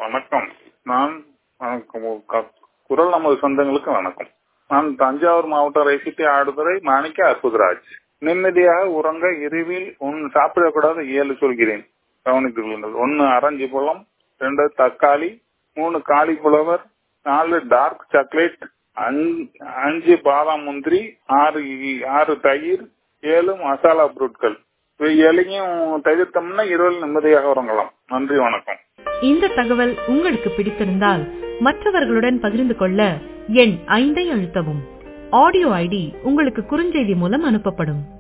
வணக்கம் நான் வணக்கம். க- குரல் நமது சொந்தங்களுக்கு வணக்கம் நான் தஞ்சாவூர் மாவட்டம் ரைசிட்டி ஆடுதுறை மாணிக்க அற்புதராஜ் நிம்மதியாக உறங்க இரவில் உன் சாப்பிடக்கூடாத ஏழு சொல்கிறேன் கவனித்துக் கொள்ளுங்கள் ஒன்னு அரஞ்சு பழம் ரெண்டு தக்காளி மூணு காலிஃபிளவர் நாலு டார்க் சாக்லேட் அஞ்சு- அஞ்சு பாதாம் முந்திரி ஆறு இ- ஆறு தயிர் ஏழு மசாலா பொருட்கள் இவை ஏழையும் தவிர்த்தோம்னா இரவில் நிம்மதியாக உறங்கலாம் நன்றி வணக்கம் இந்த தகவல் உங்களுக்கு பிடித்திருந்தால் மற்றவர்களுடன் பகிர்ந்து கொள்ள எண் ஐந்தை அழுத்தவும் ஆடியோ ஐடி உங்களுக்கு குறுஞ்செய்தி மூலம் அனுப்பப்படும்